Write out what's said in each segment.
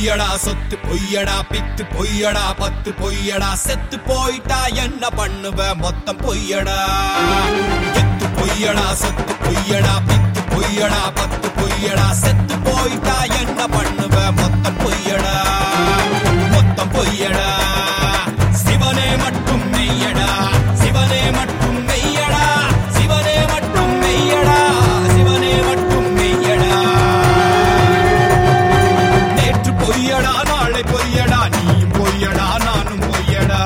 பொய்யடா சொத்து பொய்யடா பித்து பொய்யடா பத்து பொய்யடா செத்து போயிட்டா என்ன பண்ணுவ மொத்தம் பொய்யடா எத்து பொய்யடா சொத்து பொய்யடா பித்து பொய்யடா பத்து பொய்யடா செத்து போயிட்டா என்ன பண்ணுவ மொத்தம் பொய்யடா மொத்தம் பொய்யடா சிவனே மட்டும் மெய்யடா சிவனே மட்டும் மெய்யடா சிவனே மட்டும் மெய்யடா சிவனே மட்டும் மெய்யடா நேற்று பொய்யடா நாளை பொய்யடா நீயும் பொய்யடா நானும் பொய்யடா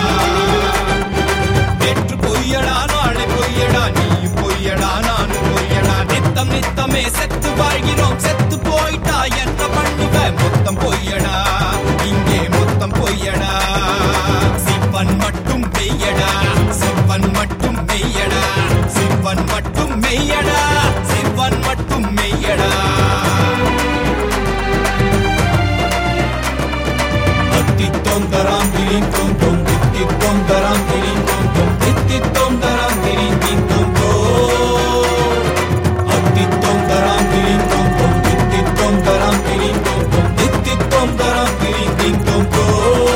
நேற்று பொய்யடா நாளை பொய்யடா நீயும் பொய்யடா நானும் பொய்யடா நித்தம் நித்தமே செத்து வாழ்கிறோம் செத்து போயிட்டா என்ன பண்ணுவ மொத்தம் பொய்யடா இங்கே மொத்தம் பொய்யடா சிவன் மட்டும் மெய்யடா சிவன் மட்டும் மெய்யடா சிவன் மட்டும் மெய்யடா சிவன் மட்டும் மெய்யடா Titti-tom daram tirin tom tom Titti-tom daram tirin tom tom Titti-tom daram tirin tin tom tom Titti-tom daram tirin tom tom Titti-tom daram tirin tom tom Titti-tom daram tirin tin tom tom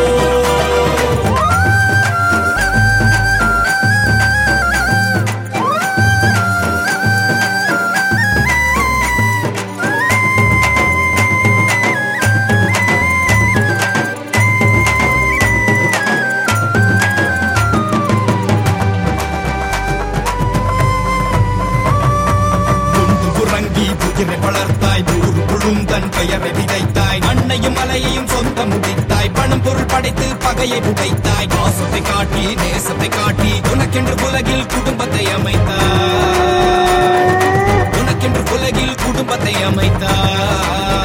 குண்டு உறங்கி புதிரை வளர்த்தாய் ஊர் புழுந்தன் பெயரை விதைத்தாய் அன்னையும் மலையையும் சொந்த முடித்தாய் பணம் பொருள் படைத்து பகையை புடைத்தாய் பாசத்தை காட்டி நேசத்தை காட்டி உனக்கென்று உலகில் குடும்பத்தை அமைத்தாய் உனக்கென்று உலகில் குடும்பத்தை அமைத்தாய்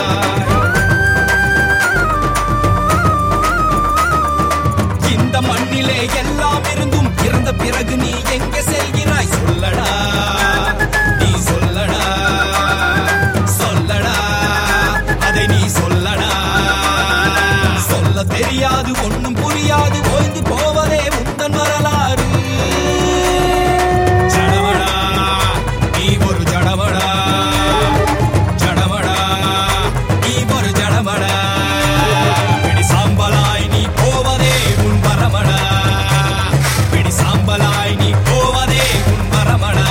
இந்த மண்ணிலே எல்லாம் இருந்தும் இறந்த பிறகு நீ எங்கே செல்கிறாய் சொல்லடா நீ சொல்லடா சொல்லடா அதை நீ சொல்லடா சொல்ல தெரியாது ஒண்ணும் புரியாது ஓய்ந்து போவதே உந்தன் வரலாறு ஜடமடா நீ ஒரு ஜடமடா ஜடமடா நீ ஒரு ஜடமடா பிடி சாம்பலாய் நீ போவதே உன் வரமடா பிடி சாம்பலாய் நீ போவதே உன் வரமடா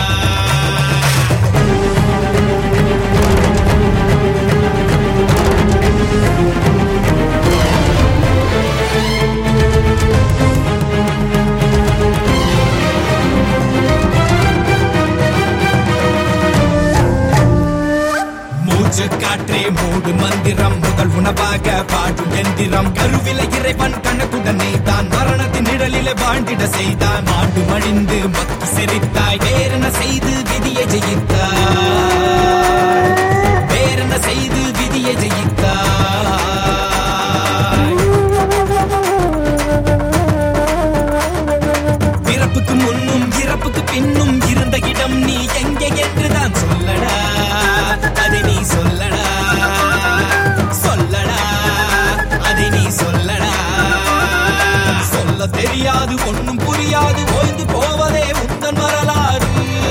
மூச்சு காற்றே மூடு மந்திரம் முதல் உணவாக பாடும் எந்திரம் கருவில இறைவன் கணக்குடனே தான் மரணத்தின் நிழலில வாழ்ந்திட செய்தான் ஆண்டு மழிந்து மக்கு சிரித்தாய் வேறென்ன செய்து விதியை ஜெயித்தாய் வேறென்ன செய்து விதியை ஜெயித்தாய் பிறப்புக்கு முன்னும் இறப்புக்கு பின்னும் இருந்த இடம் நீ எங்கே என்றுதான் சொல்லடா அதை நீ சொல்லடா சொல்லடா அதை நீ சொல்லடா சொல்ல தெரியாது ஒண்ணும் புரியாது ஓய்ந்து போவதே உந்தன் வரலாறு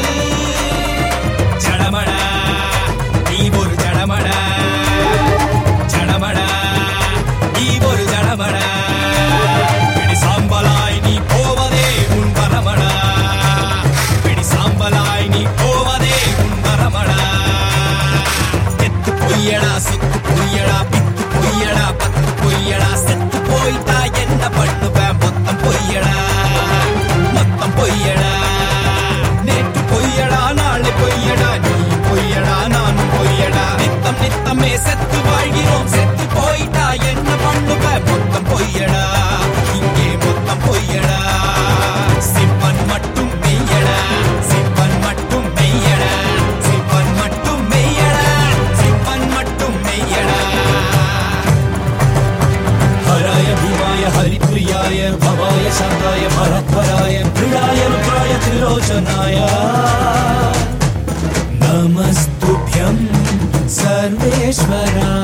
ஜடமடா நீ ஒரு ஜடமடா ஜடமடா நீ ஒரு ஜடமடா பிடி சாம்பலாய் நீ போவதே உன் வரமடா பிடி சாம்பலாய் நீ போவதே உன் வரமடா எத்து பொய்யடா சொத்து பொய்யடா பித்து பொய்யடா பத்து பொய்யடா செத்து போயிட்டா என்ன பண்ணுவ மொத்தம் பொய்யடா மொத்தம் பொய்யடா நேற்று பொய்யடா நாளை பொய்யடா நீ பொய்யடா நானும் பொய்யடா நித்தம் நித்தமே செத்து வாழ்கிறோம் செத்து போயிட்டா என்ன பண்ணுவ மொத்தம் பொய்யடா இங்கே மொத்தம் பொய்யடா சிவன் மட்டும் மெய்யடா சிவன் மட்டும் மெய்யடா சிவன் மட்டும் மெய்யடா சிவன் மட்டும் மெய்யடா हराय भीमाय हरिप्रियाय भवाय शान्ताय भरत्वराय मृडाय रुद्राय त्रिलोचनाय नमस्तुभ्यं सर्वेश्वरा